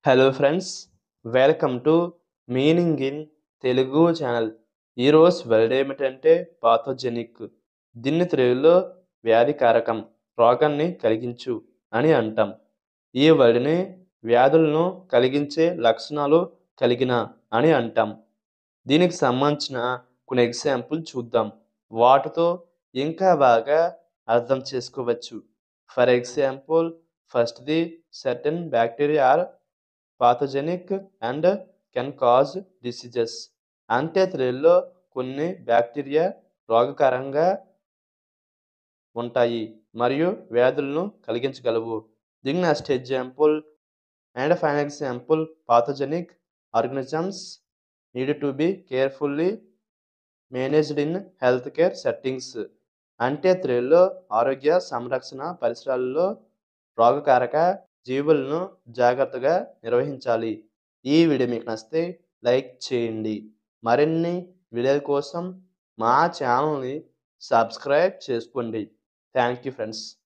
hello friends welcome to meaning in Telugu channel ఈరోజు word ఏమిటంటే pathogenic దీన్ని తెలుగులో వ్యాధికారకం రోగాన్ని కలిగించు అని అంటాం ఈ వర్డ్ని వ్యాధులను కలిగించే లక్షణాలు కలిగిన అని అంటాం దీనికి సంబంధించిన కొన్ని ఎగ్జాంపుల్ చూద్దాం వాటితో ఇంకా బాగా అర్థం చేసుకోవచ్చు ఫర్ ఎగ్జాంపుల్ ఫస్ట్ది certain bacteria are pathogenic and can cause diseases అంటే తెలుగులో కొన్ని బ్యాక్టీరియా రోగకారంగా ఉంటాయి మరియు వ్యాధులను కలిగించగలవు దీని next example and fine example pathogenic organisms need to be carefully managed in health care settings అంటే తెలుగులో ఆరోగ్య సంరక్షణ పరిసరాలలో రోగకారక జీవులను జాగ్రత్తగా నిర్వహించాలి ఈ వీడియో మీకు నచ్చితే లైక్ చేయండి మరిన్ని వీడియోల కోసం మా ఛానల్ని సబ్స్క్రైబ్ చేసుకోండి థ్యాంక్ యూ ఫ్రెండ్స్